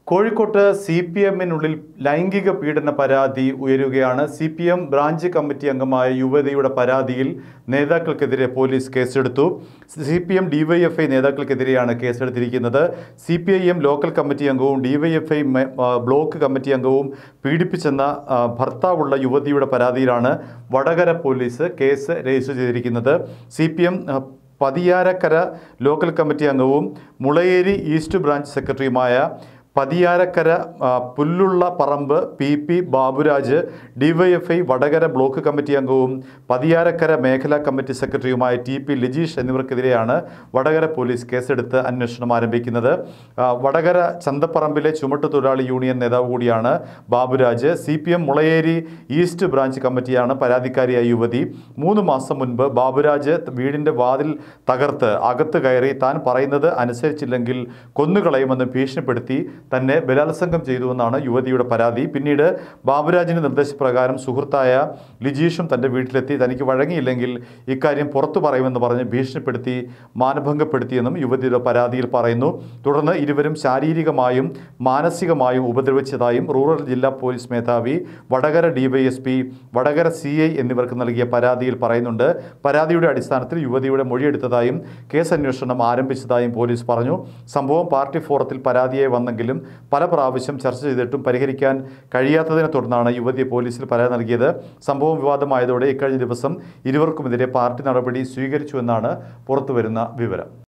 കോഴിക്കോട്ട് C P എമ്മിനുള്ളിൽ ലൈംഗിക പീഡന പരാതി ഉയരുകയാണ് C P M branch committee അംഗമായ യുവതിയുടെ പരാതിയിൽ നേതാക്കൾക്കെതിരെ പോലീസ് കേസെടുത്തു സി പി എം ഡിവൈഎഫ്ഐ നേതാക്കൾക്കെതിരെയാണ് കേസെടുത്തിരിക്കുന്നത് C P I M local committee അംഗവും ഡിവൈഎഫ്ഐ ബ്ലോക്ക് കമ്മിറ്റി അംഗവും പീഡിപ്പിച്ചെന്ന ആ, ഭർത്താവുള്ള യുവതിയുടെ പരാതിയിലാണ് വടകര പോലീസ് കേസ് രജിസ്റ്റർ ചെയ്തിരിക്കുന്നത് C P M Pathiyarakkara local committee അംഗവും മുളയേരി ഈസ്റ്റ് ബ്രാഞ്ച് സെക്രട്ടറിയുമായ പതിയാരക്കര ആ, പുല്ലുള്ള പറമ്പ് P P Baburaj DYFI Vadakara block committee അംഗവും പതിയാരക്കര മേഖലാ കമ്മിറ്റി സെക്രട്ടറിയുമായ ടി പി ലിജീഷ് എന്നിവർക്കെതിരെയാണ് വടകര പോലീസ് കേസെടുത്ത് അന്വേഷണം ആരംഭിക്കുന്നത് ആ, വടകര ചന്തപ്പറമ്പിലെ ചുമട്ടുതൊഴിലാളി യൂണിയൻ നേതാവ് കൂടിയാണ് Baburaj C P M Mulayeri east branch കമ്മിറ്റിയാണ് പരാതിക്കാരിയായ യുവതി മൂന്ന് മാസം മുൻപ് ബാബുരാജ് വീടിൻ്റെ വാതിൽ തകർത്ത് അകത്ത് കയറി താൻ പറയുന്നത് അനുസരിച്ചില്ലെങ്കിൽ കൊന്നുകളയുമെന്ന് ഭീഷണിപ്പെടുത്തി തന്നെ ബലാത്സംഗം ചെയ്തുവെന്നാണ് യുവതിയുടെ പരാതി പിന്നീട് ബാബുരാജിൻ്റെ നിർദ്ദേശപ്രകാരം സുഹൃത്തായ ലിജീഷും തൻ്റെ വീട്ടിലെത്തി തനിക്ക് വഴങ്ങിയില്ലെങ്കിൽ ഇക്കാര്യം പുറത്തു പറയുമെന്ന് പറഞ്ഞ് ഭീഷണിപ്പെടുത്തി മാനഭംഗപ്പെടുത്തിയെന്നും യുവതിയുടെ പരാതിയിൽ പറയുന്നു തുടർന്ന് ഇരുവരും ശാരീരികമായും മാനസികമായും ഉപദ്രവിച്ചതായും റൂറൽ ജില്ലാ പോലീസ് മേധാവി Vadakara DYSP Vadakara C I എന്നിവർക്ക് നൽകിയ പരാതിയിൽ പറയുന്നുണ്ട് പരാതിയുടെ അടിസ്ഥാനത്തിൽ യുവതിയുടെ മൊഴിയെടുത്തതായും കേസ് അന്വേഷണം ആരംഭിച്ചതായും പോലീസ് പറഞ്ഞു സംഭവം പാർട്ടി ഫോറത്തിൽ പരാതിയായി വന്നെങ്കിലും പല പ്രാവശ്യം ചർച്ച ചെയ്തിട്ടും പരിഹരിക്കാൻ കഴിയാത്തതിനെ തുടർന്നാണ് യുവതി പോലീസിൽ പരാതി നൽകിയത് സംഭവം വിവാദമായതോടെ ഇക്കഴിഞ്ഞ ദിവസം ഇരുവർക്കുമെതിരെ പാർട്ടി നടപടി സ്വീകരിച്ചുവെന്നാണ് പുറത്തുവരുന്ന വിവരം